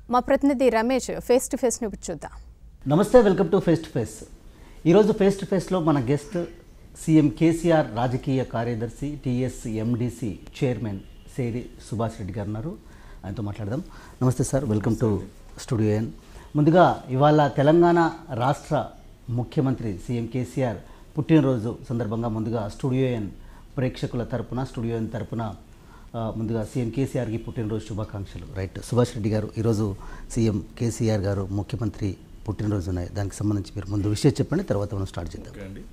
మా ప్రతినిధి Ramesh face to face ను ఇప్పుడు చూద్దాం నమస్తే welcome to face to face ఈరోజు ఫేస్ టు ఫేస్లో మన గెస్ట్ సీఎం కేసీఆర్ రాజకీయ కార్యదర్శి టీఎస్ ఎండిసి చైర్మన్ సేరి సుభాష్ రెడ్డి గారు ఉన్నారు ఆయనతో మాట్లాడదాం నమస్తే sir welcome to studio N ముందుగా ఇవాళ తెలంగాణ రాష్ట్ర ముఖ్యమంత్రి సీఎం కేసీఆర్ పుట్టినరోజు సందర్భంగా ముందుగా స్టూడియో ఎన్ ప్రేక్షకుల తరపున స్టూడియో ఎన్ తరపున ఆ, ముందుగా సీఎం కేసీఆర్కి పుట్టినరోజు శుభాకాంక్షలు రైట్ సుభాష్ రెడ్డి గారు ఈరోజు సీఎం కేసీఆర్ గారు ముఖ్యమంత్రి పుట్టినరోజు ఉన్నాయి దానికి సంబంధించి మీరు ముందు విషయం చెప్పండి తర్వాత మనం స్టార్ట్ చేద్దాం ఓకే అండి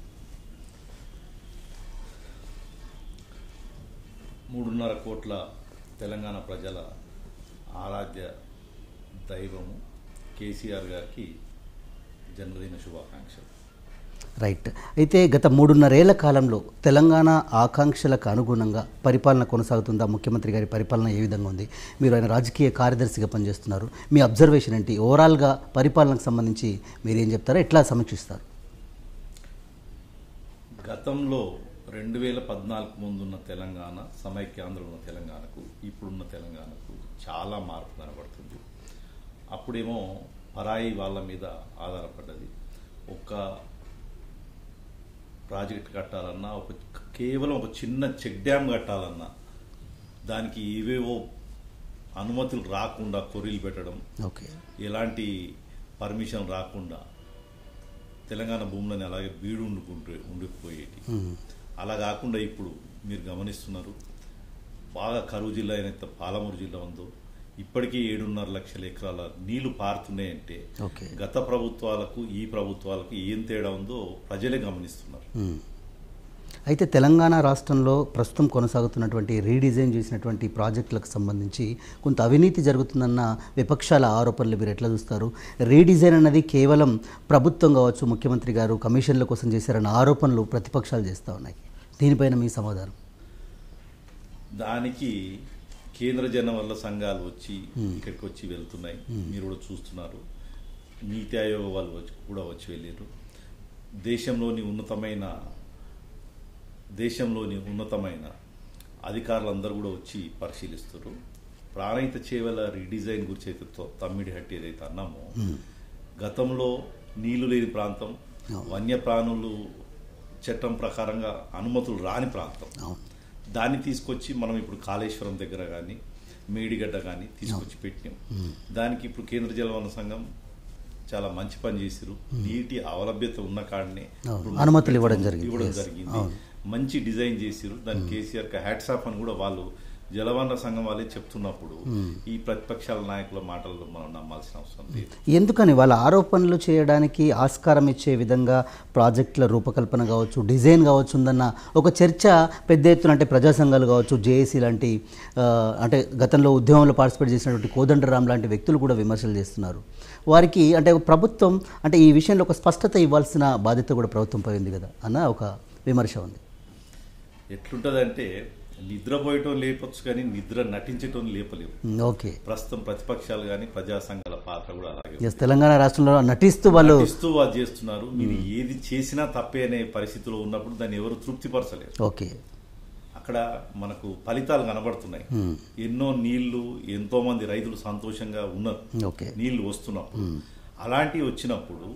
మూడున్నర కోట్ల తెలంగాణ ప్రజల ఆరాధ్య దైవము కేసీఆర్ గారికి జన్మదిన శుభాకాంక్షలు రైట్ అయితే గత మూడున్నరేళ్ల కాలంలో తెలంగాణ ఆకాంక్షలకు అనుగుణంగా పరిపాలన కొనసాగుతుందా ముఖ్యమంత్రి గారి పరిపాలన ఏ విధంగా ఉంది మీరు ఆయన రాజకీయ కార్యదర్శిగా పనిచేస్తున్నారు మీ అబ్జర్వేషన్ ఏంటి ఓవరాల్గా పరిపాలనకు సంబంధించి మీరు ఏం చెప్తారో ఎట్లా సమీక్షిస్తారు గతంలో రెండు వేల పద్నాలుగు ముందున్న తెలంగాణ సమైక్యాంధ్రలో ఉన్న తెలంగాణకు ఇప్పుడున్న తెలంగాణకు చాలా మార్పు కనబడుతుంది అప్పుడేమో పరాయి వాళ్ళ మీద ఆధారపడ్డది ఒక ప్రాజెక్ట్ కట్టాలన్నా ఒక కేవలం ఒక చిన్న చెక్ డ్యామ్ కట్టాలన్నా దానికి ఏవేవో అనుమతులు రాకుండా కొర్రీలు పెట్టడం ఓకే ఎలాంటి పర్మిషన్ రాకుండా తెలంగాణ భూములని అలాగే బీడు ఉండుకుంటూ ఉండిపోయేటి అలా కాకుండా ఇప్పుడు మీరు గమనిస్తున్నారు బాగా కరువు జిల్లా అయినంత పాలమూరు జిల్లా ఉందో ఇప్పటికీ ఏడున్నర లక్షల ఎకరాల నీళ్లు పారుతున్నాయంటే ఓకే గత ప్రభుత్వాలకు ఈ ప్రభుత్వాలకు ఏం తేడా ఉందో ప్రజలే గమనిస్తున్నారు మ్మ్. అయితే తెలంగాణ రాష్ట్రంలో ప్రస్తుతం కొనసాగుతున్నటువంటి రీడిజైన్ చేసినటువంటి ప్రాజెక్టులకు సంబంధించి కొంత అవినీతి జరుగుతుందన్న విపక్షాల ఆరోపణలు మీరు ఎట్లా చూస్తారు రీడిజైన్ అన్నది కేవలం ప్రభుత్వం కావచ్చు ముఖ్యమంత్రి గారు కమిషన్ల కోసం చేశారన్న ఆరోపణలు ప్రతిపక్షాలు చేస్తూ ఉన్నాయి దీనిపైన మీ సమాధానం దానికి కేంద్ర జన వల్ల సంఘాలు వచ్చి ఇక్కడికి వచ్చి వెళ్తున్నాయి మీరు కూడా చూస్తున్నారు నీతి ఆయోగ వాళ్ళు వచ్చి కూడా వచ్చి వెళ్ళారు దేశంలోని ఉన్నతమైన దేశంలోని ఉన్నతమైన అధికారులందరూ కూడా వచ్చి పరిశీలిస్తారు ప్రాణహిత చేవల రీడిజైన్ గురించి అయితే తో- తమ్మిడి హట్టి ఏదైతే అన్నామో గతంలో నీళ్లు లేని ప్రాంతం వన్యప్రాణులు చట్టం ప్రకారంగా అనుమతులు రాని ప్రాంతం అవును దాన్ని తీసుకొచ్చి మనం ఇప్పుడు కాళేశ్వరం దగ్గర కానీ మేడిగడ్డ కానీ తీసుకొచ్చి పెట్టినాం దానికి ఇప్పుడు కేంద్ర జలవనరుల సంఘం చాలా మంచి పని చేసిరు నీటి అవలభ్యత ఉన్న కాడనే అవును. ఇప్పుడు అనుమతులు ఇవ్వడం జరిగింది. ఇవ్వడం Yes. జరిగింది అవును. మంచి డిజైన్ చేసిరు దానికి కేసీఆర్ హ్యాట్స్ ఆఫ్ అని కూడా వాళ్ళు జలవనరుల సంఘం వాళ్ళే చెప్తున్నప్పుడు ఈ ప్రతిపక్షాల నాయకుల మాటలు మనం నమ్మాల్సిన అవసరం లేదు ఎందుకని వాళ్ళ ఆరోపణలు చేయడానికి ఆస్కారం ఇచ్చే విధంగా ప్రాజెక్టుల రూపకల్పన కావచ్చు డిజైన్ కావచ్చు ఉందన్న ఒక చర్చ పెద్ద ఎత్తున అంటే ప్రజా సంఘాలు కావచ్చు జేఏసీ లాంటి ఆ, అంటే గతంలో ఉద్యమంలో పార్టిసిపేట్ చేసినటువంటి కోదండరాం లాంటి వ్యక్తులు కూడా విమర్శలు చేస్తున్నారు వారికి అంటే ప్రభుత్వం అంటే ఈ విషయంలో ఒక స్పష్టత ఇవ్వాల్సిన బాధ్యత కూడా ప్రభుత్వంపై ఉంది కదా అన్న ఒక విమర్శ ఉంది ఎట్లుంటదంటే నిద్రపోయటం లేపొచ్చు కానీ నిద్ర నటించటం లేపలేవు ఉమ్, ఓకే ప్రస్తుతం ప్రతిపక్షాలు కానీ ప్రజా సంఘాల పాత్ర కూడా అలాగే ఎస్ తెలంగాణ రాష్ట్రంలో నటిస్తూ వాళ్ళు నటిస్తూ అది చేస్తున్నారు మీరు ఏది చేసినా తప్పే అనే పరిస్థితిలో ఉన్నప్పుడు దాన్ని ఎవరు తృప్తిపరచలేరు ఓకే అక్కడ మనకు ఫలితాలు కనబడుతున్నాయి ఎన్నో నీళ్లు ఎంతో మంది రైతులు సంతోషంగా ఉన్నారు ఓకే నీళ్లు వస్తున్నప్పుడు అలాంటివి వచ్చినప్పుడు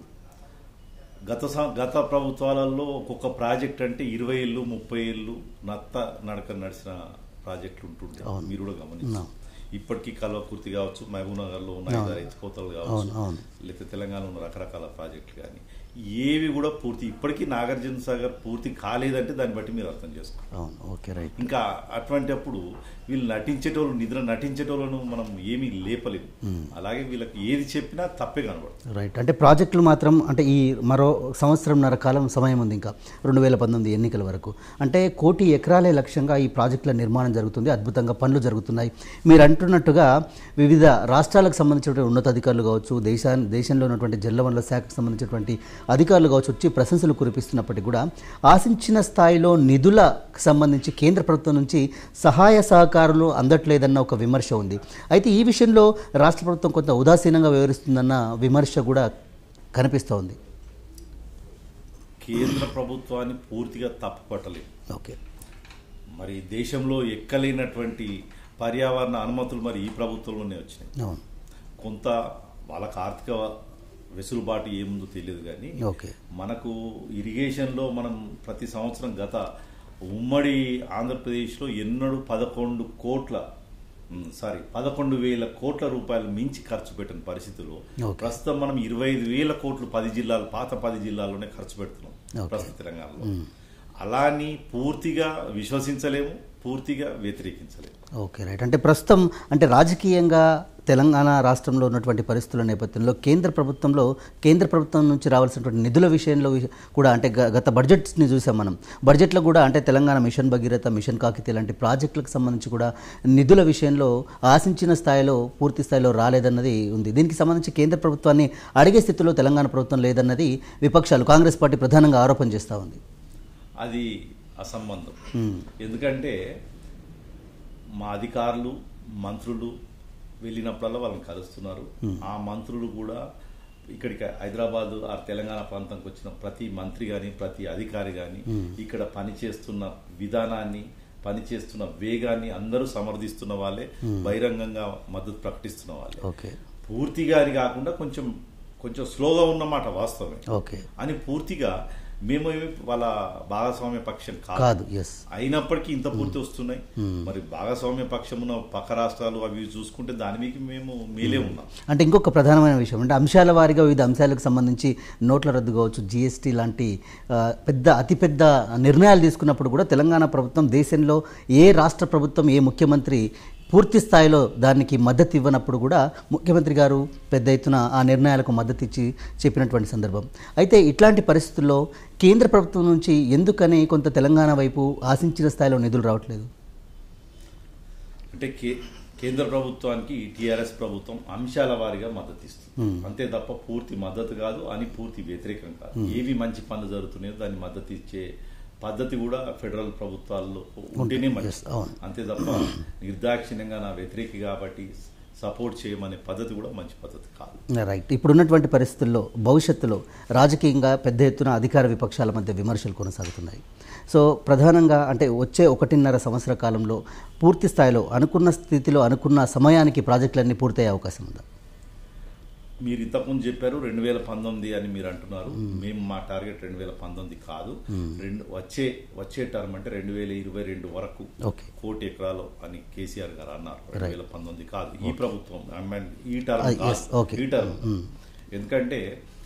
గత సం- గత ప్రభుత్వాలలో ఒక్కొక్క ప్రాజెక్ట్ అంటే ఇరవై ఏళ్ళు ముప్పై ఏళ్ళు నత్త నడక నడిచిన ప్రాజెక్టులు ఉంటుండే మీరు కూడా గమనించారు ఇప్పటికీ కల్వకుర్తి కావచ్చు మహబూబ్ నగర్ లో ఉన్న ఐదారు ఎత్తిపోతలు కావచ్చు అవును, అవును. లేకపోతే తెలంగాణలో ఉన్న రకరకాల ప్రాజెక్టులు కానీ ఏవి కూడా పూర్తి ఇప్పటికీ నాగార్జున సాగర్ పూర్తి కాలేదంటే దాన్ని బట్టి మీరు అర్థం చేసుకోండి అవును ఓకే రైట్ ఇంకా అటువంటి అప్పుడు వీళ్ళు నటించేటోళ్ళు నిద్ర నటించేటోళ్ళను మనం ఏమీ లేపలేము అలాగే వీళ్ళకి ఏది చెప్పినా తప్పే కనబడుతుంది రైట్ అంటే ప్రాజెక్టులు మాత్రం అంటే ఈ మరో సంవత్సరంన్నర కాలం సమయం ఉంది ఇంకా రెండు వేల పంతొమ్మిది ఎన్నికల వరకు అంటే కోటి ఎకరాలే లక్ష్యంగా ఈ ప్రాజెక్టుల నిర్మాణం జరుగుతుంది అద్భుతంగా పనులు జరుగుతున్నాయి మీరు అంటున్నట్టుగా వివిధ రాష్ట్రాలకు సంబంధించినటువంటి ఉన్నతాధికారులు కావచ్చు దేశా దేశంలో ఉన్నటువంటి జల వనరుల శాఖకు సంబంధించినటువంటి అధికారులు కావచ్చు వచ్చి ప్రశంసలు కురిపిస్తున్నప్పటికీ కూడా ఆశించిన స్థాయిలో నిధులకు సంబంధించి కేంద్ర ప్రభుత్వం నుంచి సహాయ సహకారాలు అందట్లేదన్న ఒక విమర్శ ఉంది అయితే ఈ విషయంలో రాష్ట్ర ప్రభుత్వం కొంత ఉదాసీనంగా వ్యవహరిస్తుందన్న విమర్శ కూడా కనిపిస్తోంది కేంద్ర ప్రభుత్వాన్ని పూర్తిగా తప్పుపట్టలేదు ఓకే మరి దేశంలో ఎక్కలేనటువంటి పర్యావరణ అనుమతులు మరి ఈ ప్రభుత్వంలోనే వచ్చినాయి అవును కొంత వాళ్ళకి ఆర్థిక వెసులుబాటు ఏముందో తెలియదు కానీ ఓకే మనకు ఇరిగేషన్లో మనం ప్రతి సంవత్సరం గత ఉమ్మడి ఆంధ్రప్రదేశ్లో ఎన్నడూ పదకొండు కోట్ల ఉమ్, సారీ పదకొండు వేల కోట్ల రూపాయలు మించి ఖర్చు పెట్టిన పరిస్థితుల్లో Okay. ప్రస్తుతం మనం ఇరవై ఐదు వేల కోట్లు పది జిల్లాలు పాత పది జిల్లాల్లోనే ఖర్చు పెడుతున్నాం Okay. ప్రస్తుత తెలంగాణలో అలాని పూర్తిగా విశ్వసించలేము పూర్తిగా వ్యతిరేకించలేము ఓకే రైట్ అంటే ప్రస్తుతం అంటే రాజకీయంగా తెలంగాణ రాష్ట్రంలో ఉన్నటువంటి పరిస్థితుల నేపథ్యంలో కేంద్ర ప్రభుత్వంలో కేంద్ర ప్రభుత్వం నుంచి రావాల్సినటువంటి నిధుల విషయంలో విష- కూడా అంటే గ- గత బడ్జెట్స్ని చూసాం మనం బడ్జెట్లో కూడా అంటే తెలంగాణ మిషన్ భగీరథ మిషన్ కాకితీ లాంటి ప్రాజెక్టులకు సంబంధించి కూడా నిధుల విషయంలో ఆశించిన స్థాయిలో పూర్తి స్థాయిలో రాలేదన్నది ఉంది దీనికి సంబంధించి కేంద్ర ప్రభుత్వాన్ని అడిగే స్థితిలో తెలంగాణ ప్రభుత్వం లేదన్నది విపక్షాలు కాంగ్రెస్ పార్టీ ప్రధానంగా ఆరోపణ చేస్తూ ఉంది అది అసంబంధం ఎందుకంటే మా అధికారులు మంత్రులు వెళ్ళినప్పుడల్లా వాళ్ళని కలుస్తున్నారు ఆ మంత్రులు కూడా ఇక్కడికి హైదరాబాద్ ఆ తెలంగాణ ప్రాంతానికి వచ్చిన ప్రతి మంత్రి గాని ప్రతి అధికారి గాని ఇక్కడ పనిచేస్తున్న విధానాన్ని పనిచేస్తున్న వేగాన్ని అందరూ సమర్థిస్తున్న వాళ్ళే బహిరంగంగా మద్దతు ప్రకటిస్తున్న వాళ్ళే ఓకే పూర్తిగా అని కాకుండా కొంచెం కొంచెం స్లోగా ఉన్నమాట వాస్తవమే ఓకే అని పూర్తిగా మేము ఏమి వాళ్ళ భాగస్వామ్య పక్షం కాదు కాదు ఎస్ అయినప్పటికీ ఇంత పూర్తి వస్తున్నాయి మరి భాగస్వామ్య పక్షం ఉన్న పక్క రాష్ట్రాలు అవి ఇవి చూసుకుంటే దాని మీకు మేము మేలే ఉన్నాం అంటే ఇంకొక ప్రధానమైన విషయం అంటే అంశాల వారీగా వివిధ అంశాలకు సంబంధించి నోట్ల రద్దు కావచ్చు జీఎస్టీ లాంటి ఆ, పెద్ద అతిపెద్ద నిర్ణయాలు తీసుకున్నప్పుడు కూడా తెలంగాణ ప్రభుత్వం దేశంలో ఏ రాష్ట్ర ప్రభుత్వం ఏ ముఖ్యమంత్రి పూర్తి స్థాయిలో దానికి మద్దతు ఇవ్వనప్పుడు కూడా ముఖ్యమంత్రి గారు పెద్ద ఎత్తున ఆ నిర్ణయాలకు మద్దతు ఇచ్చి చెప్పినటువంటి సందర్భం అయితే ఇట్లాంటి పరిస్థితుల్లో కేంద్ర ప్రభుత్వం నుంచి ఎందుకని కొంత తెలంగాణ వైపు ఆశించిన స్థాయిలో నిధులు రావట్లేదు అంటే కే- కేంద్ర ప్రభుత్వానికి టిఆర్ఎస్ ప్రభుత్వం అంశాల వారీగా మద్దతు ఇస్తుంది అంతే తప్ప పూర్తి మద్దతు కాదు అని పూర్తి వ్యతిరేకం కాదు ఏవి మంచి పనులు జరుగుతున్నాయో దాన్ని మద్దతు ఇచ్చే పద్ధతి కూడా ఫెడరల్ ప్రభుత్వాల్లో ఉంటేనే Yes, మంచిది అవును. అంతే తప్ప నిర్దాక్షిణ్యంగా నా వ్యతిరేకి కాబట్టి సపోర్ట్ చేయమనే పద్ధతి కూడా మంచి పద్ధతి కాదు రైట్ ఇప్పుడున్నటువంటి పరిస్థితుల్లో భవిష్యత్తులో రాజకీయంగా పెద్ద ఎత్తున అధికార విపక్షాల మధ్య విమర్శలు కొనసాగుతున్నాయి సో ప్రధానంగా అంటే వచ్చే ఒకటిన్నర సంవత్సర కాలంలో పూర్తి స్థాయిలో అనుకున్న స్థితిలో అనుకున్న సమయానికి ప్రాజెక్టులన్నీ పూర్తయ్యే అవకాశం ఉందా మీరు ఇంతకుముందు చెప్పారు రెండు వేల పంతొమ్మిది అని మీరు అంటున్నారు మేము మా టార్గెట్ రెండు వేల పంతొమ్మిది కాదు రెండు వచ్చే వచ్చే టర్మ్ అంటే రెండు వేల ఇరవై రెండు వరకు ఓకే కోటి ఎకరాలు అని కేసీఆర్ గారు అన్నారు రెండు వేల పంతొమ్మిది కాదు ఈ ప్రభుత్వం I mean, ఈ టర్మ్ Ah, yes, కాదు. okay. ఈ టర్మ్ ఎందుకంటే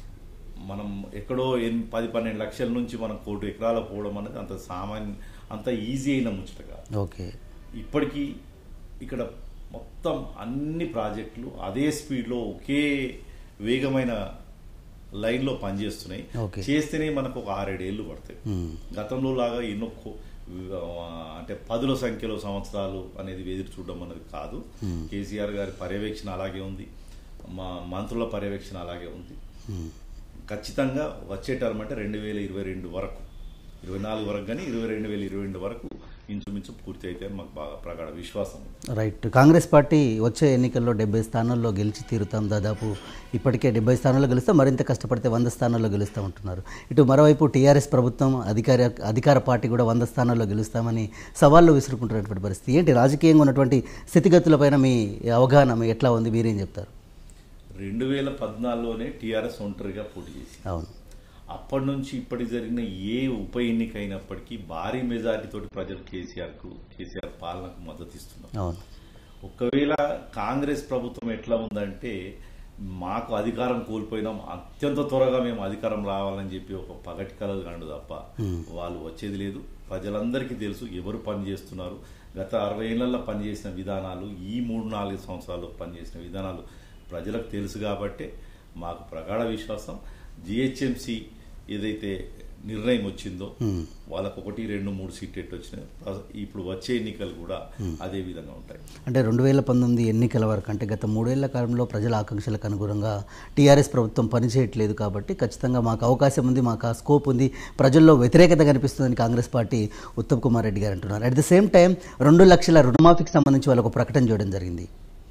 మనం ఎక్కడో ఎన్- పది పన్నెండు లక్షల నుంచి మనం కోటి ఎకరాలు పోవడం అనేది అంత సామాన్య అంత ఈజీ అయిన ముచ్చట కాదు ఓకే ఇప్పటికీ ఇక్కడ మొత్తం అన్ని ప్రాజెక్టులు అదే స్పీడ్లో ఒకే వేగమైన లైన్లో పనిచేస్తున్నాయి Okay. చేస్తేనే మనకు ఒక ఆరేడేళ్లు పడతాయి గతంలో లాగా ఎన్నో కో- ఆ, అంటే పదుల సంఖ్యలో సంవత్సరాలు అనేది ఎదురు చూడడం అనేది కాదు కేసీఆర్ గారి పర్యవేక్షణ అలాగే ఉంది మా మంత్రుల పర్యవేక్షణ అలాగే ఉంది ఖచ్చితంగా వచ్చే టర్మ్ అంటే రెండు వేల ఇరవై రెండు వరకు ఇరవై నాలుగు వరకు కానీ ఇరవై రెండు వేల ఇరవై రెండు వరకు ఇంచుమించు పూర్తి అయితే మాకు బాగా ప్రగాఢ విశ్వాసం ఉంది రైట్ కాంగ్రెస్ పార్టీ వచ్చే ఎన్నికల్లో డెబ్బై స్థానాల్లో గెలిచి తీరుతాం దాదాపు ఇప్పటికే డెబ్బై స్థానాల్లో గెలుస్తాం మరింత కష్టపడితే వంద స్థానాల్లో గెలుస్తాం అంటున్నారు ఇటు మరోవైపు టీఆర్ఎస్ ప్రభుత్వం అధికార అధికార పార్టీ కూడా వంద స్థానాల్లో గెలుస్తామని సవాళ్ళు విసురుకుంటున్నటువంటి పరిస్థితి ఏంటి రాజకీయంగా ఉన్నటువంటి స్థితిగతులపైన మీ అవగాహన మీ ఎట్లా ఉంది మీరేం చెప్తారు రెండు వేల పద్నాలుగులోనే టీఆర్ఎస్ ఒంటరిగా పోటీ చేసి అవును అప్పటి నుంచి ఇప్పటి జరిగిన ఏ ఉప ఎన్నిక అయినప్పటికీ భారీ మెజార్టీతోటి ప్రజలు కేసీఆర్ కు కేసీఆర్ పాలనకు మద్దతు ఇస్తున్నారు అవును ఒకవేళ కాంగ్రెస్ ప్రభుత్వం ఎట్లా ఉందంటే మాకు అధికారం కోల్పోయినాం అత్యంత త్వరగా మేము అధికారం రావాలని చెప్పి ఒక పగటి కలలు కండు తప్ప వాళ్ళు వచ్చేది లేదు ప్రజలందరికీ తెలుసు ఎవరు పని చేస్తున్నారు గత అరవై ఏళ్లలో పనిచేసిన విధానాలు ఈ మూడు నాలుగు సంవత్సరాల్లో పనిచేసిన విధానాలు ప్రజలకు తెలుసు కాబట్టే మాకు ప్రగాఢ విశ్వాసం జిహెచ్ఎంసి ఏదైతే నిర్ణయం వచ్చిందో వాళ్ళకు ఒకటి రెండు మూడు సీట్లు ఎట్టు వచ్చినాయి ప్ర- ఇప్పుడు వచ్చే ఎన్నికలు కూడా అదే విధంగా ఉంటాయి అంటే రెండు వేల పంతొమ్మిది ఎన్నికల వరకు అంటే గత మూడేళ్ల కాలంలో ప్రజల ఆకాంక్షలకు అనుగుణంగా టీఆర్ఎస్ ప్రభుత్వం పనిచేయట్లేదు కాబట్టి ఖచ్చితంగా మాకు అవకాశం ఉంది మాకు ఆ స్కోప్ ఉంది ప్రజల్లో వ్యతిరేకత కనిపిస్తుందని కాంగ్రెస్ పార్టీ ఉత్తమ్ కుమార్ రెడ్డి గారు అంటున్నారు అట్ ద సేమ్ టైం రెండు లక్షల రుణమాఫీకి సంబంధించి వాళ్ళు ఒక ప్రకటన చేయడం జరిగింది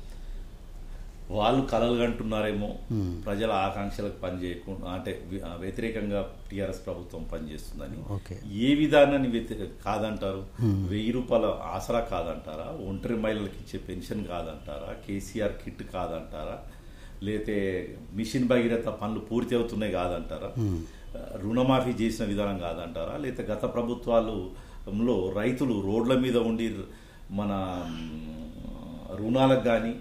వాళ్ళు కలలు కంటున్నారేమో ప్రజల ఆకాంక్షలకు పనిచేయకుండా అంటే వి- ఆ వ్యతిరేకంగా టీఆర్ఎస్ ప్రభుత్వం పనిచేస్తుందని ఓకే ఏ విధానాన్ని వ్యతిరేక కాదంటారు వెయ్యి రూపాయల ఆసరా కాదంటారా ఒంటరి మహిళలకు ఇచ్చే పెన్షన్ కాదంటారా కేసీఆర్ కిట్ కాదంటారా లేతే మిషన్ భగీరథ పనులు పూర్తి అవుతున్నాయి కాదంటారా రుణమాఫీ చేసిన విధానం కాదంటారా లేకపోతే గత ప్రభుత్వాలలో రైతులు రోడ్ల మీద ఉండి మన మ్, రుణాలకు కానీ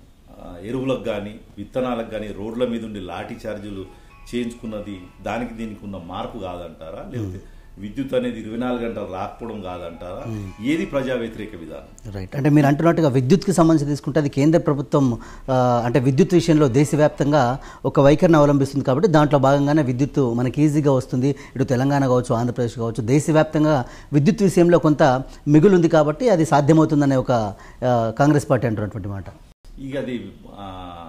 ఎరువులకు కానీ విత్తనాలకు కానీ రోడ్ల మీద ఉండి లాఠీ ఛార్జీలు చేయించుకున్నది దానికి దీనికి ఉన్న మార్పు కాదంటారా లేకపోతే విద్యుత్ అనేది ఇరవై నాలుగు గంటలు రాకపోవడం కాదంటారా ఏది ప్రజా వ్యతిరేక విధానం రైట్ అంటే మీరు అంటున్నట్టుగా విద్యుత్కి సంబంధించి తీసుకుంటే అది కేంద్ర ప్రభుత్వం ఆ, అంటే విద్యుత్ విషయంలో దేశవ్యాప్తంగా ఒక వైఖరిని అవలంబిస్తుంది కాబట్టి దాంట్లో భాగంగానే విద్యుత్ మనకి ఈజీగా వస్తుంది ఇటు తెలంగాణ కావచ్చు ఆంధ్రప్రదేశ్ కావచ్చు దేశవ్యాప్తంగా విద్యుత్ విషయంలో కొంత మిగులు ఉంది కాబట్టి అది సాధ్యమవుతుందనే ఒక ఆ, కాంగ్రెస్ పార్టీ అంటున్నటువంటి మాట ఇక అది ఆ,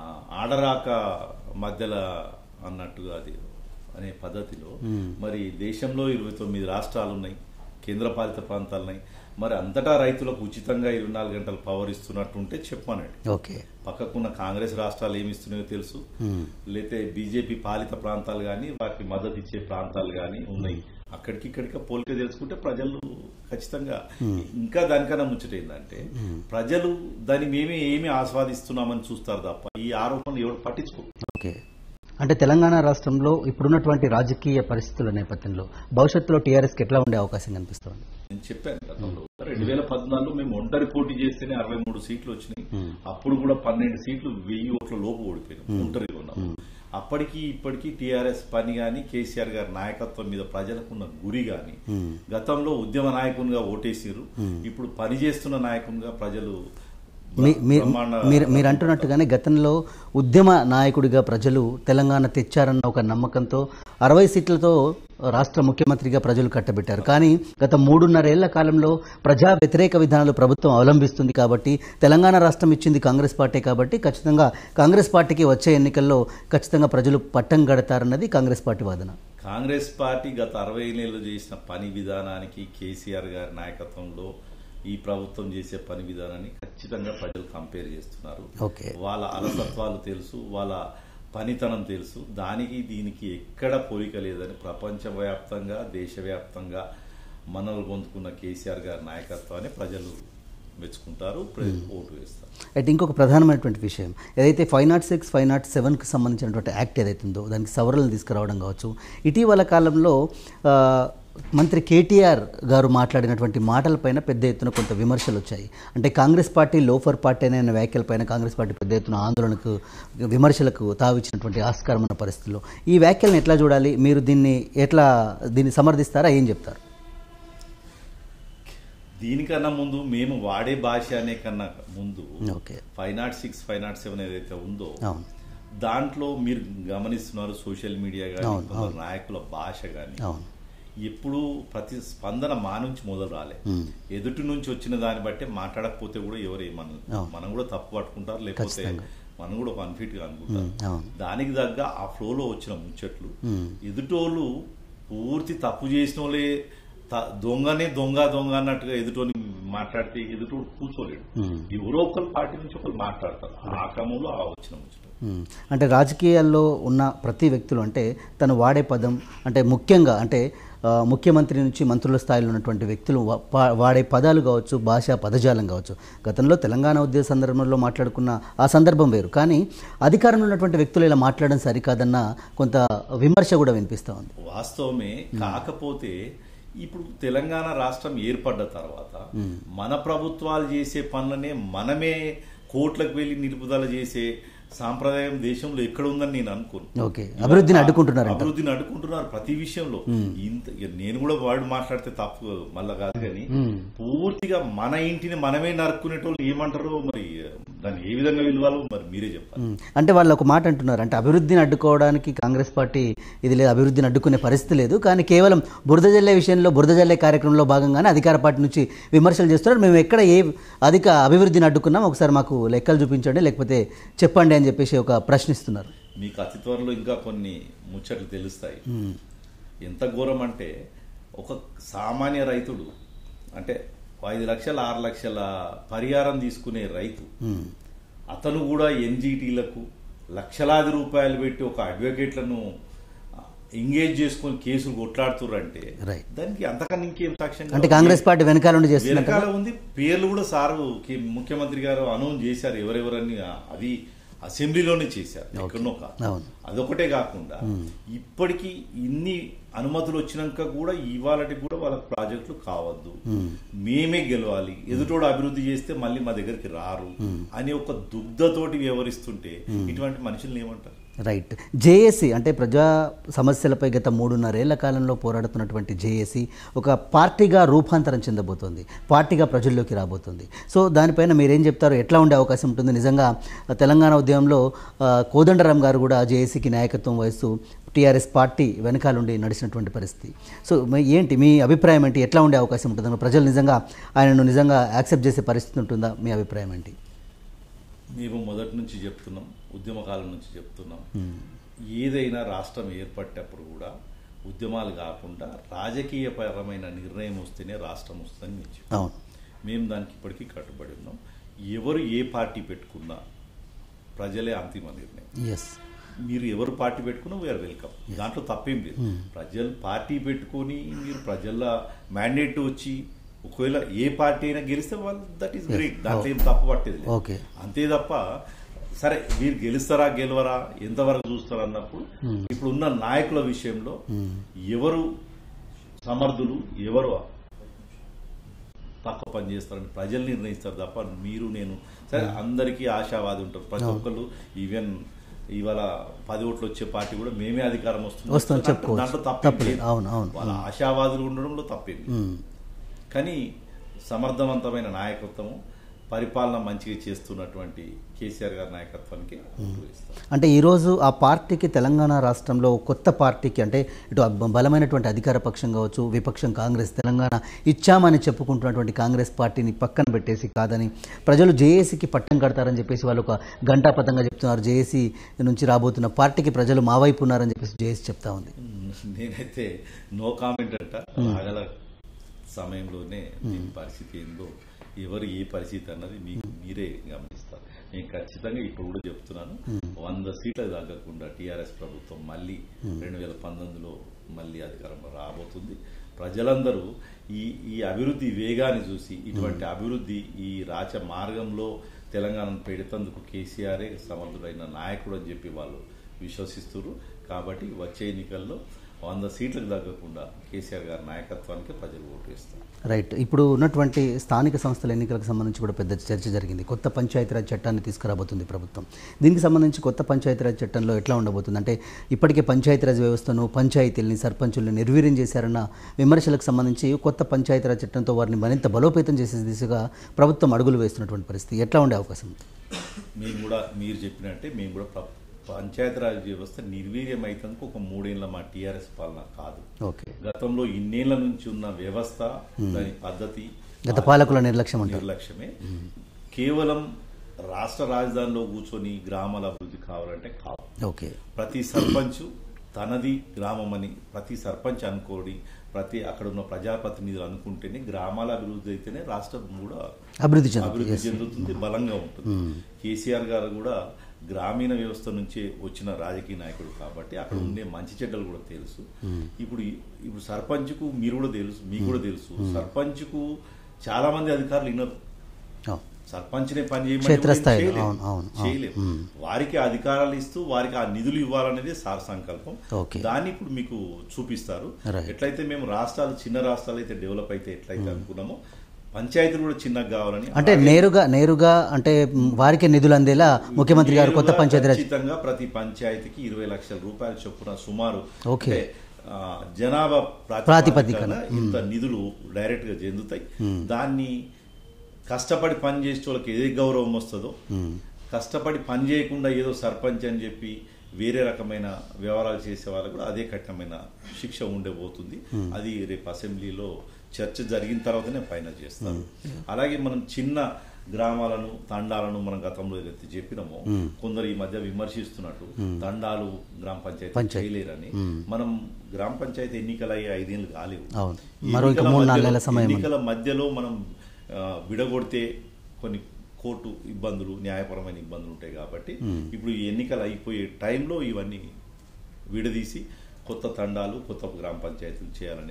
ఆడరాక మధ్యలో అన్నట్టుగా అది అనే పద్ధతిలో మరి దేశంలో ఇరవై తొమ్మిది రాష్ట్రాలు ఉన్నాయి కేంద్రపాలిత ప్రాంతాలు ఉన్నాయి మరి అంతటా రైతులకు ఉచితంగా ఇరవై నాలుగు గంటలు పవర్ ఇస్తున్నట్టు ఉంటే చెప్పానండి ఓకే పక్కకున్న కాంగ్రెస్ రాష్ట్రాలు ఏమి ఇస్తున్నాయో తెలుసు లేతే బీజేపీ పాలిత ప్రాంతాలు కానీ వాటికి మద్దతు ఇచ్చే ప్రాంతాలు కానీ ఉన్నాయి అక్కడికి ఇక్కడికి పోలిక తెలుసుకుంటే ప్రజలు ఖచ్చితంగా ఇంకా దానికన్నా ముచ్చట ఏంటంటే ప్రజలు దాన్ని మేమే ఏమి ఆస్వాదిస్తున్నామని చూస్తారు తప్ప ఈ ఆరోపణలు ఎవరు పట్టించుకో ఓకే అంటే తెలంగాణ రాష్ట్రంలో ఇప్పుడున్నటువంటి రాజకీయ పరిస్థితుల నేపథ్యంలో భవిష్యత్తులో టీఆర్ఎస్కి ఎట్లా ఉండే అవకాశం కనిపిస్తుంది నేను చెప్పాను గతంలో రెండు వేల పద్నాలుగులో మేము ఒంటరి పోటీ చేస్తేనే అరవై మూడు సీట్లు వచ్చినాయి అప్పుడు కూడా పన్నెండు సీట్లు వెయ్యి ఓట్ల లోపు ఓడిపోయినాం ఒంటరిగా ఉన్నాం అప్పటికి ఇప్పటికీ టీఆర్ఎస్ పని గాని కేసీఆర్ గారి నాయకత్వం మీద ప్రజలకున్న గురి గాని గతంలో ఉద్యమ నాయకునిగా ఓటేసారు ఇప్పుడు పని చేస్తున్న నాయకునిగా ప్రజలు మీ- మీ- బ్రహ్మాండ మీరు మీరు అంటున్నట్టుగానే గతంలో ఉద్యమ నాయకుడిగా ప్రజలు తెలంగాణ తెచ్చారన్న ఒక నమ్మకంతో అరవై సీట్లతో రాష్ట్ర ముఖ్యమంత్రిగా ప్రజలు కట్టబెట్టారు కానీ గత మూడున్నరేళ్ల కాలంలో ప్రజా వ్యతిరేక విధానాలు ప్రభుత్వం అవలంబిస్తుంది కాబట్టి తెలంగాణ రాష్ట్రం ఇచ్చింది కాంగ్రెస్ పార్టీ కాబట్టి ఖచ్చితంగా కాంగ్రెస్ పార్టీకి వచ్చే ఎన్నికల్లో ఖచ్చితంగా ప్రజలు పట్టం గడతారన్నది కాంగ్రెస్ పార్టీ వాదన కాంగ్రెస్ పార్టీ గత అరవై నెలలు చేసిన పని విధానానికి కేసీఆర్ గారి నాయకత్వంలో ఈ ప్రభుత్వం చేసే పని విధానాన్ని ఖచ్చితంగా ప్రజలు కంపేర్ చేస్తున్నారు ఓకే వాళ్ళ అలసత్వాలు తెలుసు వాళ్ళ పనితనం తెలుసు దానికి దీనికి ఎక్కడ పోలిక లేదని ప్రపంచవ్యాప్తంగా దేశవ్యాప్తంగా మనలు పొందుకున్న కేసీఆర్ గారి నాయకత్వాన్ని ప్రజలు మెచ్చుకుంటారు ప్ర- ఓటు వేస్తారు అయితే ఇంకొక ప్రధానమైనటువంటి విషయం ఏదైతే five not six five not సెవెన్కి సంబంధించినటువంటి యాక్ట్ ఏదైతే ఉందో దానికి సవరణలు తీసుకురావడం కావచ్చు ఇటీవల కాలంలో ఆ, మంత్రి కేటీఆర్ గారు మాట్లాడినటువంటి మాటలపైన పెద్ద ఎత్తున కొంత విమర్శలు వచ్చాయి అంటే కాంగ్రెస్ పార్టీ లోఫర్ పార్టీ అనే వ్యాఖ్యలపైన కాంగ్రెస్ పార్టీ పెద్ద ఎత్తున ఆందోళనకు విమర్శలకు తావిచ్చినటువంటి ఆస్కారం ఉన్న పరిస్థితుల్లో ఈ వ్యాఖ్యలను ఎట్లా చూడాలి మీరు దీన్ని ఎట్లా దీన్ని సమర్థిస్తారా ఏం చెప్తారు దీనికన్నా ముందు మేము వాడే భాష అనే కన్నా ముందు okay five not six five not seven ఏదైతే ఉందో అవును దాంట్లో మీరు గమనిస్తున్నారు సోషల్ మీడియా కానీ అవును, కొందరు అవును. నాయకుల భాష కానీ అవును ఎప్పుడు ప్రతి స్పందన మా నుంచి మొదలు రాలే మ్మ్. ఎదుటి నుంచి వచ్చిన దాన్ని బట్టి మాట్లాడకపోతే కూడా ఎవరు ఏమన్నారు అవును. మనం కూడా తప్పు పట్టుకుంటారు లేకపోతే ఖచ్చితంగా. మనం కూడా అన్ఫిట్ గా అనుకుంటారు మ్మ్, అవును. దానికి తగ్గ ఆ ఫ్లోలో వచ్చిన ముచ్చట్లు మ్మ్. ఎదుటోళ్ళు పూర్తి తప్పు చేసిన వాళ్ళే త- దొంగనే దొంగ దొంగ అన్నట్టుగా ఎదుటోని మాట్లాడితే ఎదుటోడు కూర్చోలేడు మ్మ్. ఎవరో ఒకరు పార్టీ నుంచి ఒకరు మాట్లాడతారు ఆ క్రమంలో ఆ వచ్చిన ముచ్చట మ్మ్. అంటే రాజకీయాల్లో ఉన్న ప్రతి వ్యక్తులు అంటే తను వాడే పదం అంటే ముఖ్యంగా అంటే ఆ, ముఖ్యమంత్రి నుంచి మంత్రుల స్థాయిలో ఉన్నటువంటి వ్యక్తులు వా- పా- వాడే పదాలు కావచ్చు భాష పదజాలం కావచ్చు గతంలో తెలంగాణ ఉద్యోగ సందర్భంలో మాట్లాడుకున్న ఆ సందర్భం వేరు కానీ అధికారంలో ఉన్నటువంటి వ్యక్తులు ఇలా మాట్లాడడం సరికాదన్న కొంత విమర్శ కూడా వినిపిస్తూ ఉంది వాస్తవమే కాకపోతే ఇప్పుడు తెలంగాణ రాష్ట్రం ఏర్పడ్డ తర్వాత మన ప్రభుత్వాలు చేసే పనులనే మనమే కోట్లకు వెళ్ళి నిలుపుదల చేసే సాంప్రదాయం దేశంలో ఎక్కడ ఉందని నేను అనుకోను ఓకే అభివృద్ధిని అడ్డుకుంటున్నారంట అభివృద్ధిని అడ్డుకుంటున్నారు ప్రతి విషయంలో ఇంత ఇక నేను కూడా వాడు మాట్లాడితే తప్పు మళ్ళా కాదు కానీ పూర్తిగా మన ఇంటిని మనమే నరుక్కునేటోళ్ళు ఏమంటారో మరి దాన్ని ఏ విధంగా విలువాలో మరి మీరే చెప్పాలి మ్మ్. అంటే వాళ్ళు ఒక మాట అంటున్నారు అంటే అభివృద్ధిని అడ్డుకోవడానికి కాంగ్రెస్ పార్టీ ఇది లేదు అభివృద్ధిని అడ్డుకునే పరిస్థితి లేదు కానీ కేవలం బురద జల్లే విషయంలో బురద జల్లే కార్యక్రమంలో భాగంగానే అధికార పార్టీ నుంచి విమర్శలు చేస్తున్నారు మేము ఎక్కడ ఏ అధిక అభివృద్ధిని అడ్డుకున్నాం ఒకసారి మాకు లెక్కలు చూపించండి లేకపోతే చెప్పండి అని చెప్పేసి ఒక ప్రశ్నిస్తున్నారు మీకు అతి త్వరలో ఇంకా కొన్ని ముచ్చట్లు తెలుస్తాయి ఎంత ఘోరం అంటే ఒక సామాన్య రైతుడు అంటే ఐదు లక్షల ఆరు లక్షల పరిహారం తీసుకునే రైతు అతను కూడా ఎన్జీటీలకు లక్షలాది రూపాయలు పెట్టి ఒక అడ్వకేట్లను ఎంగేజ్ చేసుకొని కేసులు కొట్లాడుతుర్రంటే Right. దానికి అంతకన్నా ఇంకేం సాక్ష్యం అంటే కాంగ్రెస్ పార్టీ వెనకాల నుండి చేస్తున్నట్టు వెనకాల ఉంది పేర్లు కూడా సారు కి- ముఖ్యమంత్రి గారు అనౌన్స్ చేశారు ఎవరెవరని అది అసెంబ్లీలోనే చేశారు ఎక్కడనో కాదు అవును. అదొకటే కాకుండా ఇప్పటికీ ఇన్ని అనుమతులు వచ్చినాక కూడా ఇవాళకి కూడా వాళ్ళ ప్రాజెక్టులు కావద్దు మేమే గెలవాలి ఎదుటోడు అభివృద్ధి చేస్తే మళ్ళీ మా దగ్గరికి రారు అని ఒక దుగ్ధతోటి వ్యవహరిస్తుంటే ఇటువంటి మనుషుల్ని ఏమంటారు రైట్ జేఏసీ అంటే ప్రజా సమస్యలపై గత మూడున్నరేళ్ల కాలంలో పోరాడుతున్నటువంటి జేఏసీ ఒక పార్టీగా రూపాంతరం చెందబోతోంది పార్టీగా ప్రజల్లోకి రాబోతుంది సో దానిపైన మీరేం చెప్తారు ఎట్లా ఉండే అవకాశం ఉంటుంది నిజంగా తెలంగాణ ఉద్యమంలో ఆ, కోదండరాం గారు కూడా జేఏసీకి నాయకత్వం వహిస్తూ టీఆర్ఎస్ పార్టీ వెనకాలండి నడిచినటువంటి పరిస్థితి సో మీ- ఏంటి మీ అభిప్రాయం ఏంటి ఎట్లా ఉండే అవకాశం ఉంటుంది ప్రజలు నిజంగా ఆయనను నిజంగా యాక్సెప్ట్ చేసే పరిస్థితి ఉంటుందా మీ అభిప్రాయం ఏంటి మేము మొదటి నుంచి చెప్తున్నాం ఉద్యమకాలం నుంచి చెప్తున్నాం ఏదైనా రాష్ట్రం ఏర్పడేటప్పుడు కూడా ఉద్యమాలు కాకుండా రాజకీయపరమైన నిర్ణయం వస్తేనే రాష్ట్రం వస్తుందని మేము చెప్పాం. అవును మేము దానికి ఇప్పటికీ కట్టుబడి ఉన్నాం ఎవరు ఏ పార్టీ పెట్టుకున్నా ప్రజలే అంతిమ నిర్ణయం ఎస్ మీరు ఎవరు పార్టీ పెట్టుకున్నా వీఆర్ వెల్కమ్ దాంట్లో తప్పేం లేదు ప్రజలు పార్టీ పెట్టుకొని మీరు ప్రజల మ్యాండేట్ వచ్చి ఒకవేళ ఏ పార్టీ అయినా గెలిస్తే వాళ్ళు దట్ ఈస్ గ్రేట్ దాంట్లో ఏం తప్పు పట్టేది లేదు. ఓకే అంతే తప్ప సరే వీరు గెలుస్తారా గెలవరా ఎంతవరకు చూస్తారా అన్నప్పుడు ఇప్పుడు ఉన్న నాయకుల విషయంలో ఎవరు సమర్థులు ఎవరు తక్కువ పని చేస్తారని ప్రజలు నిర్ణయిస్తారు తప్ప మీరు నేను సరే అందరికీ ఆశావాది ఉంటారు ప్రతి ఒక్కళ్ళు ఈవెన్ ఇవాళ పది ఓట్లు వచ్చే పార్టీ కూడా మేమే అధికారం వస్తుంది వస్తుందని దాంట్లో- చెప్పుకోవచ్చు. దాంట్లో తప్పేం తప్పులేదు. లేదు. అవును, అవును, వాళ్ళ ఆశావాదులు ఉండడంలో తప్పేం లేదు. మ్మ్. కానీ సమర్థవంతమైన నాయకత్వము పరిపాలన మంచిగా చేస్తున్నటువంటి కేసీఆర్ గారి నాయకత్వానికి ఓటు వేస్తాం అంటే ఈరోజు ఆ పార్టీకి తెలంగాణ రాష్ట్రంలో కొత్త పార్టీకి అంటే ఇటు అబ్- బలమైనటువంటి అధికార పక్షం కావచ్చు విపక్షం కాంగ్రెస్ తెలంగాణ ఇచ్చామని చెప్పుకుంటున్నటువంటి కాంగ్రెస్ పార్టీని పక్కన పెట్టేసి కాదని ప్రజలు జేఏసీకి పట్టం కడతారని చెప్పేసి వాళ్ళు ఒక గంటాపతంగా చెప్తున్నారు జేఏసీ నుంచి రాబోతున్న పార్టీకి ప్రజలు మా వైపు ఉన్నారని చెప్పేసి జేఏసీ చెప్తా ఉంది నేనైతే నో కామెంట్ అంట రాగల సమయంలోనే దీని పరిస్థితి ఏందో ఎవరు ఏ పరిస్థితి అన్నది మీకు మీరే గమనిస్తారు నేను ఖచ్చితంగా ఇప్పుడు కూడా చెప్తున్నాను వంద సీట్లకు తగ్గకుండా టీఆర్ఎస్ ప్రభుత్వం మళ్ళీ రెండు వేల పంతొమ్మిదిలో మళ్ళీ అధికారంలో రాబోతుంది ప్రజలందరూ ఈ ఈ అభివృద్ధి వేగాన్ని చూసి ఇటువంటి అభివృద్ధి ఈ రాచ మార్గంలో తెలంగాణను పెడుతందుకు కేసీఆరే సమర్థుడైన నాయకుడు అని చెప్పి వాళ్ళు విశ్వసిస్తున్నారు కాబట్టి వచ్చే ఎన్నికల్లో వంద సీట్లకు తగ్గకుండా కేసీఆర్ గారి నాయకత్వానికి ప్రజలు ఓటు వేస్తారు రైట్ ఇప్పుడు ఉన్నటువంటి స్థానిక సంస్థల ఎన్నికలకు సంబంధించి కూడా పెద్ద చర్చ జరిగింది కొత్త పంచాయతీరాజ్ చట్టాన్ని తీసుకురాబోతుంది ప్రభుత్వం దీనికి సంబంధించి కొత్త పంచాయతీరాజ్ చట్టంలో ఎట్లా ఉండబోతుంది అంటే ఇప్పటికే పంచాయతీరాజ్ వ్యవస్థను పంచాయతీల్ని సర్పంచుల్ని నిర్వీర్యం చేశారన్న విమర్శలకు సంబంధించి కొత్త పంచాయతీరాజ్ చట్టంతో వారిని మరింత బలోపేతం చేసే దిశగా ప్రభుత్వం అడుగులు వేస్తున్నటువంటి పరిస్థితి ఎట్లా ఉండే అవకాశం ఉంది మేము కూడా మీరు చెప్పినట్టే మేము కూడా ప్ర- పంచాయతీరాజ్ వ్యవస్థ నిర్వీర్యం అయితందుకు ఒక మూడేళ్ల మా టీఆర్ఎస్ పాలన కాదు ఓకే గతంలో ఇన్నేళ్ల నుంచి ఉన్న వ్యవస్థ దాని పద్ధతి గత పాలకుల నిర్లక్ష్యం అంటారు నిర్లక్ష్యమే కేవలం రాష్ట్ర రాజధానిలో కూర్చొని గ్రామాల అభివృద్ధి కావాలంటే కావు ఓకే ప్రతి సర్పంచ్ తనది గ్రామం అని ప్రతి సర్పంచ్ అనుకోని ప్రతి అక్కడ ఉన్న ప్రజాప్రతినిధులు అనుకుంటేనే గ్రామాల అభివృద్ధి అయితేనే రాష్ట్రం కూడా అభివృద్ధి చెందుతుంది అభివృద్ధి చెందుతుంది బలంగా ఉంటుంది కేసీఆర్ గారు కూడా గ్రామీణ వ్యవస్థ నుంచే వచ్చిన రాజకీయ నాయకుడు కాబట్టి అక్కడ ఉండే మంచి చెడ్డలు కూడా తెలుసు ఇప్పుడు ఈ- ఇప్పుడు సర్పంచ్కు మీరు కూడా తెలుసు మీకు కూడా తెలుసు సర్పంచ్కు చాలా మంది అధికారులు వినరు అవును. సర్పంచ్నే పని చేయమని క్షేత్రస్థాయిలో, చేయలేం. అవును, అవును, అవును. చేయలేం వారికి అధికారాలు ఇస్తూ వారికి ఆ నిధులు ఇవ్వాలనేది సార్ సంకల్పం ఓకే. దాన్ని ఇప్పుడు మీకు చూపిస్తారు Right. ఎట్లయితే మేము రాష్ట్రాలు చిన్న రాష్ట్రాలు అయితే డెవలప్ అయితే ఎట్లయితే అనుకున్నామో పంచాయతీలు కూడా చిన్నగా కావాలని అంటే నేరుగా నేరుగా అంటే మ్, వారికే నిధులు అందేలా ముఖ్యమంత్రి గారు కొత్త నేరుగా పంచాయతీరాజ్ ఖచ్చితంగా ప్రతి పంచాయతీకి ఇరవై లక్షల రూపాయలు చొప్పున సుమారు ఓకే. అంటే, ఆ, జనాభా ప్రాతిపదికన. ప్రాతిపదికన ఇంత నిధులు డైరెక్ట్ గా చెందుతాయి దాన్ని కష్టపడి పని చేసే వాళ్ళకి ఏ గౌరవం వస్తుందో కష్టపడి పని చేయకుండా ఏదో సర్పంచ్ అని చెప్పి వేరే రకమైన వ్యవహారాలు చేసే వాళ్ళకు కూడా అదే కఠినమైన శిక్ష ఉండబోతుంది అది రేపు అసెంబ్లీలో చర్చ జరిగిన తర్వాతనే ఫైనల్ చేస్తారు అలాగే మనం చిన్న గ్రామాలను తండాలను మనం గతంలో ఏదైతే చెప్పినామో కొందరు ఈ మధ్య విమర్శిస్తున్నట్టు తండాలు గ్రామ పంచాయతీ పంచాయతీ. చేయలేరని మనం గ్రామ పంచాయతీ ఎన్నికలు అయ్యే ఐదేళ్ళు కాలేవు అవును. ఈ మరో ఇంకా ఎన్నికల మూడు నాలుగు మధ్యలో- నెలల సమయం ఉంది. ఎన్నికల మధ్యలో మనం ఆ, విడగొడితే కొన్ని కోర్టు ఇబ్బందులు న్యాయపరమైన ఇబ్బందులు ఉంటాయి కాబట్టి ఇప్పుడు ఈ ఎన్నికలు అయిపోయే టైంలో ఇవన్నీ విడదీసి కొత్త తండాలు కొత్త గ్రామ పంచాయతీలు చేయాలనే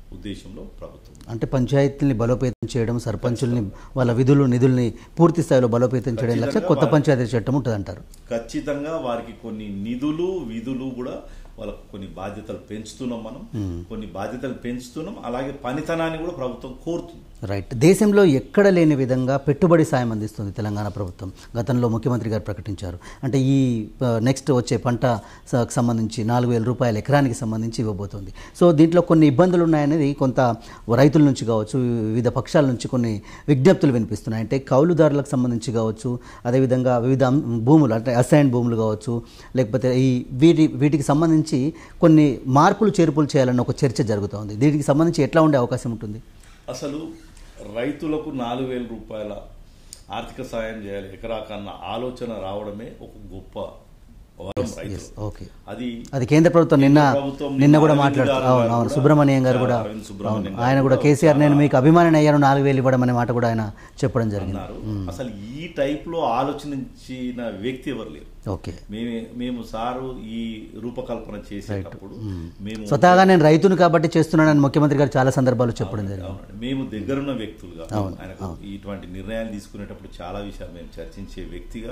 ఉద్దేశంలో ప్రభుత్వం అంటే పంచాయతీల్ని బలోపేతం చేయడం సర్పంచుల్ని వాళ్ళ విధులు నిధుల్ని పూర్తి స్థాయిలో బలోపేతం చేయడం లక్ష్యం కొత్త పంచాయతీ చట్టం ఉంటుంది అంటారు ఖచ్చితంగా వారికి కొన్ని నిధులు విధులు కూడా వాళ్ళకు కొన్ని బాధ్యతలు పెంచుతున్నాం మనం కొన్ని బాధ్యతలు పెంచుతున్నాం అలాగే పనితనాన్ని కూడా ప్రభుత్వం కోరుతుంది రైట్ దేశంలో ఎక్కడ లేని విధంగా పెట్టుబడి సాయం అందిస్తుంది తెలంగాణ ప్రభుత్వం గతంలో ముఖ్యమంత్రి గారు ప్రకటించారు అంటే ఈ ఆ, నెక్స్ట్ వచ్చే పంట స- సంబంధించి నాలుగు వేల రూపాయల ఎకరానికి సంబంధించి ఇవ్వబోతుంది సో దీంట్లో కొన్ని ఇబ్బందులు ఉన్నాయనేది కొంత రైతుల నుంచి కావచ్చు వివిధ పక్షాల నుంచి కొన్ని విజ్ఞప్తులు వినిపిస్తున్నాయి అంటే కౌలుదారులకు సంబంధించి కావచ్చు అదేవిధంగా వివిధ అం- భూములు అంటే అసైన్ భూములు కావచ్చు లేకపోతే ఈ వీటి వీటికి సంబంధించి కొన్ని మార్పులు చేర్పులు చేయాలన్న ఒక చర్చ జరుగుతోంది దీనికి సంబంధించి ఎట్లా ఉండే అవకాశం ఉంటుంది అసలు రైతులకు నాలుగు వేల రూపాయల ఆర్థిక సాయం చేయాలి ఎకరా కన్నా ఆలోచన రావడమే ఒక గొప్ప వరం రైతులు ఓకే అది అది కేంద్ర ప్రభుత్వం నిన్న కేంద్ర ప్రభుత్వం నిన్న కూడా అరవింద్ మాట్లాడుతూ గారు అవును అవును కూడా సుబ్రహ్మణ్యం గారు కూడా అరవింద్ సుబ్రహ్మణ్యం అవును, గారు ఆయన కూడా కూడా కేసీఆర్ నేను మీకు అభిమాని అయ్యాను నాలుగు వేలు ఇవ్వడం అనే మాట కూడా ఆయన చెప్పడం జరిగింది అన్నారు అసలు ఈ టైప్ లో ఆలోచించిన వ్యక్తి ఎవరు లేరు ఓకే మేము మేము సారు ఈ రూపకల్పన చేసేటప్పుడు మేము స్వతహాగా నేను రైతును కాబట్టి చేస్తున్నానని ముఖ్యమంత్రి గారు చాలా సందర్భాలు చెప్పడం జరిగింది అవునండి. మేము దగ్గరున్న వ్యక్తులుగా ఆయనకు ఇటువంటి నిర్ణయాలు తీసుకునేటప్పుడు చాలా విషయాలు మేము చర్చించే వ్యక్తిగా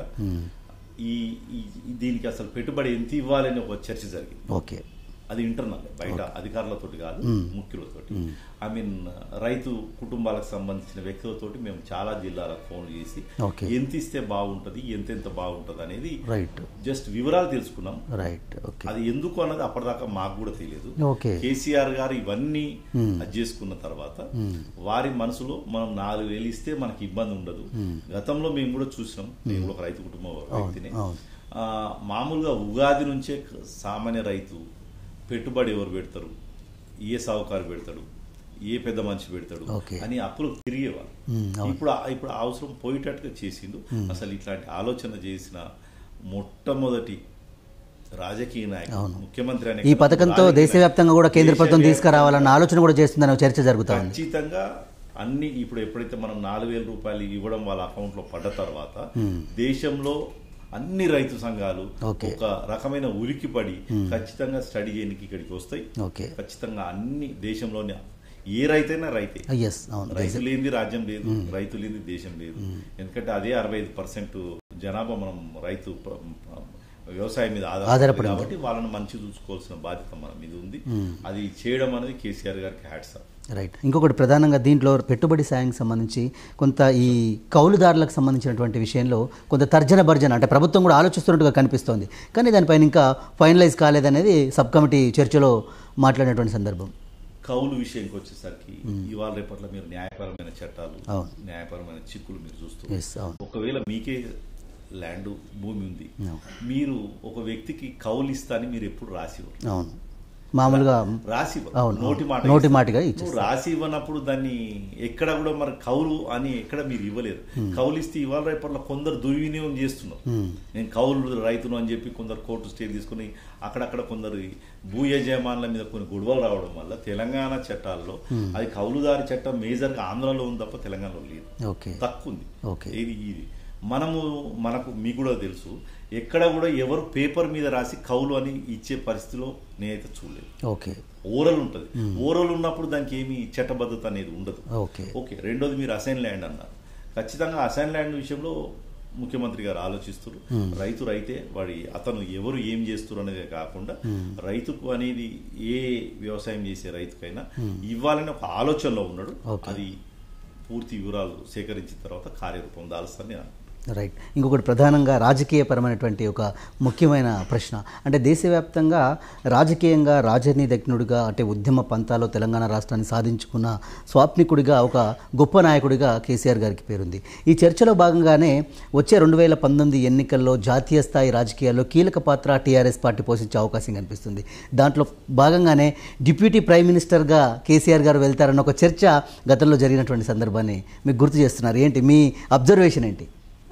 ఈ ఈ- దీనికి అసలు పెట్టుబడి ఎంత ఇవ్వాలని ఒక చర్చ జరిగింది ఓకే అది ఇంటర్నల్ బయట అధికారులతోటి కాదు ముఖ్యులతోటి ఐ మీన్ రైతు కుటుంబాలకు సంబంధించిన వ్యక్తులతోటి మేము చాలా జిల్లాలకు ఫోన్ చేసి Okay. ఎంత ఇస్తే బాగుంటది ఎంతెంత బాగుంటది అనేది రైట్ జస్ట్ వివరాలు తెలుసుకున్నాం రైట్ ఓకే అది ఎందుకు అన్నది అప్పటిదాకా మాకు కూడా తెలియదు ఓకే కేసీఆర్ గారు ఇవన్నీ అది చేసుకున్న తర్వాత వారి మనసులో మనం నాలుగు వేలు ఇస్తే మనకి ఇబ్బంది ఉండదు గతంలో మేము కూడా చూసినాం నేను కూడా ఒక రైతు కుటుంబ వ్యక్తిని అవును. ఆ, మామూలుగా ఉగాది నుంచే సామాన్య రైతు పెట్టుబడి ఎవరు పెడతారు ఏ సావుకారు పెడతాడు ఏ పెద్ద మనిషి పెడతాడు ఓకే. అని అప్పులు తిరిగేవాళ్ళు మ్మ్, అవును. ఇప్పుడు ఆ- ఇప్పుడు ఆ అవసరం పోయేటట్టుగా చేసిండు అసలు ఇట్లాంటి ఆలోచన చేసిన మొట్టమొదటి రాజకీయ నాయకుడు ముఖ్యమంత్రి అనే ఈ కాదు, పథకంతో రాజకీయ దేశవ్యాప్తంగా కూడా కేంద్ర ప్రభుత్వం దేశవ్యాప్తంగా తీసుకురావాలన్న ఆలోచన కూడా చేస్తుందని ఒక చర్చ జరుగుతా ఉంది ఖచ్చితంగా అన్ని ఇప్పుడు ఎప్పుడైతే మనం నాలుగు వేల రూపాయలు ఇవ్వడం వాళ్ళ అకౌంట్ లో పడ్డ తర్వాత దేశంలో అన్ని రైతు సంఘాలు ఓకే. ఒక రకమైన ఉలికిపడి ఖచ్చితంగా స్టడీ చేయడానికి ఇక్కడికి వస్తాయి ఓకే ఖచ్చితంగా అన్ని దేశంలోని ఏ రైతైనా రైతే ఎస్ అవును రైతు లేనిది రాజ్యం లేదు రైతు లేనిది దేశం లేదు ఎందుకంటే అదే అరవై ఐదు పర్సెంట్ జనాభా మనం రైతు ప్ర- వ్యవసాయం మీద ఆధారపడి ఆధారపడి ఉంది. కాబట్టి వాళ్ళని మంచి చూసుకోవాల్సిన బాధ్యత మన మీద ఉంది అది చేయడం అనేది కేసీఆర్ గారికి హ్యాట్స్ రైట్ ఇంకొకటి ప్రధానంగా దీంట్లో పెట్టుబడి సాయంకి సంబంధించి కొంత ఈ కౌలుదారులకు సంబంధించినటువంటి విషయంలో కొంత తర్జన భర్జన అంటే ప్రభుత్వం కూడా ఆలోచిస్తున్నట్టుగా కనిపిస్తోంది కానీ దానిపైన ఇంకా ఫైనలైజ్ కాలేదనేది సబ్ కమిటీ చర్చలో మాట్లాడినటువంటి సందర్భం కౌలు విషయంకి వచ్చేసరికి ఇవాళ రేపట్ల మీరు న్యాయపరమైన చట్టాలు అవును. న్యాయపరమైన చిక్కులు మీరు చూస్తూ ఎస్ అవును ఒకవేళ మీకే ల్యాండ్ భూమి ఉంది అవును. మీరు ఒక వ్యక్తికి కౌలు ఇస్తా అని మీరు ఎప్పుడు రాసి ఇవ్వరు. అవును మామూలుగా రాసి ఇవ్వరు. అవును, నోటి మాట నోటి ఇస్తారు. మాటగా నువ్వు ఇచ్చేస్తారు. రాసి ఇవ్వనప్పుడు దాన్ని ఎక్కడ కూడా మరి కౌలు అని ఎక్కడ మీరు ఇవ్వలేరు కౌలు ఇస్తే ఇవాళ రేపట్ల కొందరు దుర్వినియోగం చేస్తున్నారు నేను కౌలు రైతును అని చెప్పి కొందరు కోర్టు స్టే తీసుకుని అక్కడక్కడ కొందరు ఈ భూ యజమానుల మీద కొన్ని గొడవలు రావడం వల్ల తెలంగాణ చట్టాల్లో అది కౌలుదారి చట్టం మేజర్ గా ఆంధ్రలో ఉంది తప్ప తెలంగాణలో లేదు ఓకే తక్కువ ఉంది ఓకే. ఇది ఇది మనము మనకు మీకు కూడా తెలుసు ఎక్కడ కూడా ఎవరు పేపర్ మీద రాసి కౌలు అని ఇచ్చే పరిస్థితిలో నేనైతే చూడలేదు ఓకే ఓరల్ ఉంటుంది ఓరల్ ఉన్నప్పుడు దానికి ఏమి చట్టబద్ధత అనేది ఉండదు ఓకే ఓకే రెండోది మీరు అసైన్ ల్యాండ్ అన్నారు ఖచ్చితంగా అసైన్ ల్యాండ్ విషయంలో ముఖ్యమంత్రి గారు ఆలోచిస్తారు రైతు రైతే వాడి అతను ఎవరు ఏం చేస్తారు అనేది కాకుండా రైతుకు అనేది ఏ వ్యవసాయం చేసే రైతుకైనా ఇవ్వాలని ఒక ఆలోచనలో ఉన్నాడు ఓకే. అది పూర్తి వివరాలు సేకరించిన తర్వాత కార్యరూపం దాల్స్తాను నేను అనుకుంటున్నాను. రైట్ ఇంకొకటి ప్రధానంగా రాజకీయపరమైనటువంటి ఒక ముఖ్యమైన ప్రశ్న అంటే దేశవ్యాప్తంగా రాజకీయంగా రాజనీతిజ్ఞుడిగా అంటే ఉద్యమ పంతాలో తెలంగాణ రాష్ట్రాన్ని సాధించుకున్న స్వాప్నికుడిగా ఒక గొప్ప నాయకుడిగా కేసీఆర్ గారికి పేరుంది ఈ చర్చలో భాగంగానే వచ్చే రెండు వేల పంతొమ్మిది ఎన్నికల్లో జాతీయ స్థాయి రాజకీయాల్లో కీలక పాత్ర టీఆర్ఎస్ పార్టీ పోషించే అవకాశం కనిపిస్తుంది దాంట్లో భాగంగానే డిప్యూటీ ప్రైమ్ మినిస్టర్గా కేసీఆర్ గారు వెళ్తారన్న ఒక చర్చ గతంలో జరిగినటువంటి సందర్భాన్ని మీకు గుర్తు చేస్తున్నారు ఏంటి మీ అబ్జర్వేషన్ ఏంటి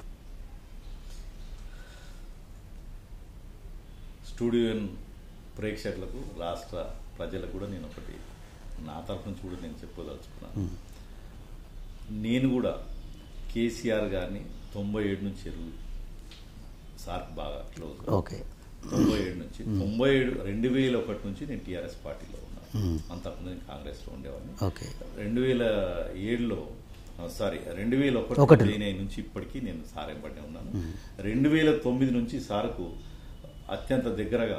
స్టూడియో ప్రేక్షకులకు రాష్ట్ర ప్రజలకు కూడా నేను ఒకటి నా తరఫు నుంచి కూడా నేను చెప్పదలుచుకున్నాను నేను కూడా కేసీఆర్ గారిని తొంభై ఏడు నుంచి ఎరువు సార్ బాగా క్లోజ్ ఓకే తొంభై ఏడు నుంచి తొంభై ఏడు రెండు వేల ఒకటి నుంచి నేను టీఆర్ఎస్ పార్టీలో ఉన్నాను అంతకుముందు నేను కాంగ్రెస్లో ఉండేవాడిని ఓకే రెండు వేల ఏడులో సారీ రెండు వేల ఒకటి ఒకటిలో. జాయిన్ అయిన నుంచి ఇప్పటికీ నేను సారెంబడినే ఉన్నాను రెండు వేల తొమ్మిది నుంచి సార్కు అత్యంత దగ్గరగా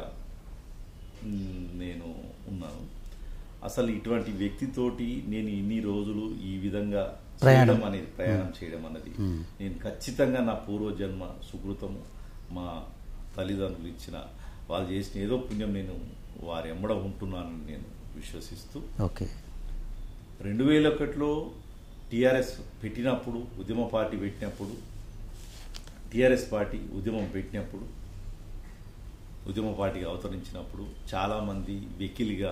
మ్, నేను ఉన్నాను అసలు ఇటువంటి వ్యక్తితోటి నేను ఇన్ని రోజులు ఈ విధంగా ప్రయాణం. చేయడం అనేది ప్రయాణం చేయడం అన్నది నేను ఖచ్చితంగా నా పూర్వజన్మ సుకృతము మా తల్లిదండ్రులు ఇచ్చిన వాళ్ళు చేసిన ఏదో పుణ్యం నేను వారి ఎమ్మడ ఉంటున్నానని నేను విశ్వసిస్తూ ఓకే రెండు వేల ఒకటిలో టీఆర్ఎస్ పెట్టినప్పుడు ఉద్యమ పార్టీ పెట్టినప్పుడు టీఆర్ఎస్ పార్టీ ఉద్యమం పెట్టినప్పుడు ఉద్యమ పార్టీగా అవతరించినప్పుడు చాలా మంది వెకిలిగా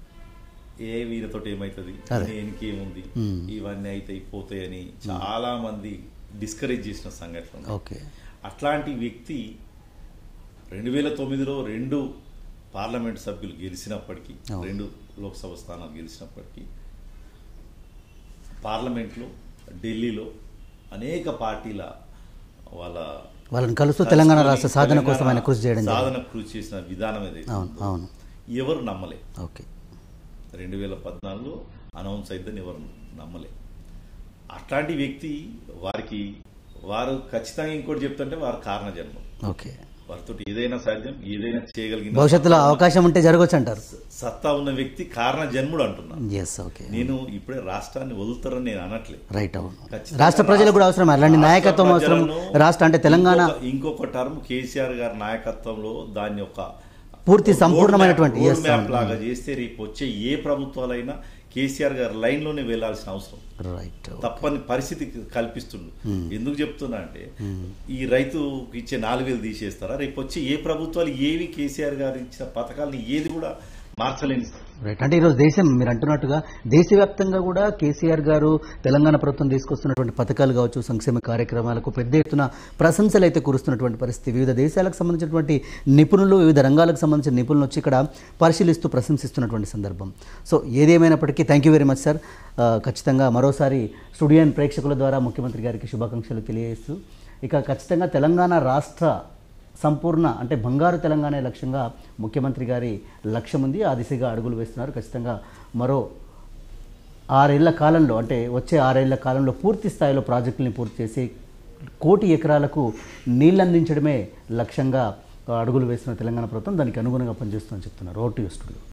ఏ వీరితో ఏమవుతుంది అదే. దేనికేముంది మ్మ్. ఇవన్నీ అయితే పోతాయని చాలా మంది డిస్కరేజ్ చేసిన సంఘటన ఉంది. ఓకే అట్లాంటి వ్యక్తి రెండు వేల తొమ్మిదిలో రెండు పార్లమెంట్ సభ్యులు గెలిచినప్పటికీ అవును. రెండు లోక్సభ స్థానాలు గెలిచినప్పటికీ పార్లమెంట్లో ఢిల్లీలో అనేక పార్టీల వాళ్ళ వాళ్ళని కలుస్తూ తెలంగాణ రాష్ట్ర సాధన తెలంగాణ కోసం ఆయన కృషి చేయడం జరిగింది సాధన కృషి చేసిన విధానం ఏదైతే అవును ఉందో, అవును ఎవరు నమ్మలే ఓకే రెండు వేల పద్నాలుగులో అనౌన్స్ అయిద్దని ఎవరు నమ్మలే అట్లాంటి వ్యక్తి వారికి వారు ఖచ్చితంగా ఇంకోటి చెప్తుంటే వారు కారణ జన్మం ఓకే వారితో ఏదైనా సాధ్యం ఏదైనా చేయగలిగిన భవిష్యత్తులో అవకాశం ఉంటే జరగవచ్చు అంటారు సత్తా ఉన్న వ్యక్తి కారణ జన్ముడు అంటున్నా ఎస్ ఓకే నేను ఇప్పుడే రాష్ట్రాన్ని వదులుతారని నేను అనట్లే రైట్ అవును ఖచ్చితంగా రాష్ట్ర ప్రజలకు కూడా అవసరం అలాంటి రాష్ట్ర నాయకత్వం అవసరం ప్రజలను రాష్ట్ర అంటే తెలంగాణ ఇంకొక- ఇంకొక టర్మ్ కేసీఆర్ గారి నాయకత్వంలో దాన్ని ఒక పూర్తి రోడ్ సంపూర్ణమైనటువంటి మ్యాప్- yes, రోడ్ మ్యాప్ అవును. లాగా చేస్తే రేపు వచ్చే ఏ ప్రభుత్వాలైనా కేసీఆర్ గారి లైన్ లోనే వెళ్లాల్సిన అవసరం రైట్ తప్పని పరిస్థితి కల్పిస్తుండు ఎందుకు చెప్తున్నా అంటే ఈ రైతుకి ఇచ్చే నాలుగు వేలు తీసేస్తారా రేపు వచ్చి ఏ ప్రభుత్వాలు ఏవి కేసీఆర్ గారు ఇచ్చిన పథకాలని ఏది కూడా మార్చలేని స్థితి. రైట్ అంటే ఈరోజు దేశం మీరు అంటున్నట్టుగా దేశవ్యాప్తంగా కూడా కేసీఆర్ గారు తెలంగాణ ప్రభుత్వం తీసుకొస్తున్నటువంటి పథకాలు కావచ్చు సంక్షేమ కార్యక్రమాలకు పెద్ద ఎత్తున ప్రశంసలు అయితే కురుస్తున్నటువంటి పరిస్థితి వివిధ దేశాలకు సంబంధించినటువంటి నిపుణులు వివిధ రంగాలకు సంబంధించిన నిపుణులు వచ్చి ఇక్కడ పరిశీలిస్తూ ప్రశంసిస్తున్నటువంటి సందర్భం సో ఏదేమైనప్పటికీ thank you very much sir ఆ, ఖచ్చితంగా మరోసారి స్టూడియన్ ప్రేక్షకుల ద్వారా ముఖ్యమంత్రి గారికి శుభాకాంక్షలు తెలియజేస్తూ ఇక ఖచ్చితంగా తెలంగాణ రాష్ట్ర సంపూర్ణ అంటే బంగారు తెలంగాణ లక్ష్యంగా ముఖ్యమంత్రి గారి లక్ష్యం ఉంది ఆ దిశగా అడుగులు వేస్తున్నారు ఖచ్చితంగా మరో ఆరేళ్ల కాలంలో అంటే వచ్చే ఆరేళ్ల కాలంలో పూర్తి స్థాయిలో ప్రాజెక్టుల్ని పూర్తి చేసి కోటి ఎకరాలకు నీళ్ళు అందించడమే లక్ష్యంగా అడుగులు వేస్తున్న తెలంగాణ ప్రభుత్వం దానికి అనుగుణంగా పనిచేస్తుందని చెప్తున్నారు ఓటు స్టూడియో